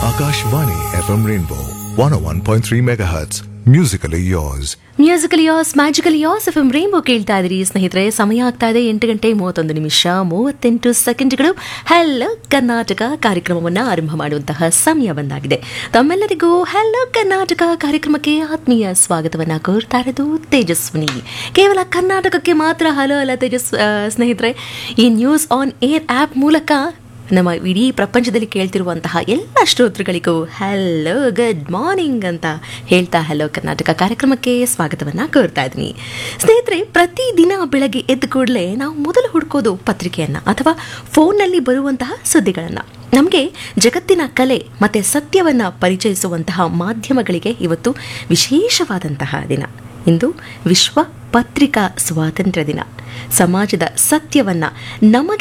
Akashvani FM Rainbow 101.3 MHz. Musically yours. Musical as magical as F M rainbow ಕೇಳ್ತಾ ಇದ್ರಿ ಸ್ನೇಹಿತರೆ ಸಮಯ ಆಗ್ತಾ ಇದೆ ಎಂಟು ಗಂಟೆ ಮೂವತ್ತೊಂದು ನಿಮಿಷ ಮೂವತ್ತೆಂಟು ಸೆಕೆಂಡ್ಗಳು ಹಲೋ ಕರ್ನಾಟಕ ಕಾರ್ಯಕ್ರಮವನ್ನು ಆರಂಭ ಮಾಡುವಂತಹ ಸಮಯ ಬಂದಾಗಿದೆ ತಮ್ಮೆಲ್ಲರಿಗೂ ಹಲೋ ಕರ್ನಾಟಕ ಕಾರ್ಯಕ್ರಮಕ್ಕೆ ಆತ್ಮೀಯ ಸ್ವಾಗತವನ್ನ ಕೋರ್ತಾ ಇರೋದು ತೇಜಸ್ವಿನಿ ಕೇವಲ ಕರ್ನಾಟಕಕ್ಕೆ ಮಾತ್ರ ಹಲೋ ಅಲ್ಲ ತೇಜಸ್ ಆ, ಸ್ನೇಹಿತರೆ ಈ ನ್ಯೂಸ್ ಆನ್ ಏರ್ ಆ್ಯಪ್ ಮೂಲಕ ನಮ್ಮ ಇಡೀ ಪ್ರಪಂಚದಲ್ಲಿ ಕೇಳ್ತಿರುವಂತಹ ಎಲ್ಲ ಶ್ರೋತೃಗಳಿಗೂ ಹಲೋ ಗುಡ್ ಮಾರ್ನಿಂಗ್ ಅಂತ ಹೇಳ್ತಾ ಹಲೋ ಕರ್ನಾಟಕ ಕಾರ್ಯಕ್ರಮಕ್ಕೆ ಸ್ವಾಗತವನ್ನ ಕೋರ್ತಾ ಇದ್ದೀನಿ ಸ್ನೇಹಿತರೆ ಪ್ರತಿದಿನ ಬೆಳಗ್ಗೆ ಎದ್ದ ಕೂಡಲೇ ನಾವು ಮೊದಲು ಹುಡುಕೋದು ಪತ್ರಿಕೆಯನ್ನ ಅಥವಾ ಫೋನ್ನಲ್ಲಿ ಬರುವಂತಹ ಸುದ್ದಿಗಳನ್ನು ನಮಗೆ ಜಗತ್ತಿನ ಕಲೆ ಮತ್ತು ಸತ್ಯವನ್ನ ಪರಿಚಯಿಸುವಂತಹ ಮಾಧ್ಯಮಗಳಿಗೆ ಇವತ್ತು ವಿಶೇಷವಾದಂತಹ ದಿನ ಇಂದು ವಿಶ್ವ ಪತ್ರಿಕಾ ಸ್ವಾತಂತ್ರ್ಯ ದಿನ ಸಮಾಜದ ಸತ್ಯವನ್ನ ನಮಗೆ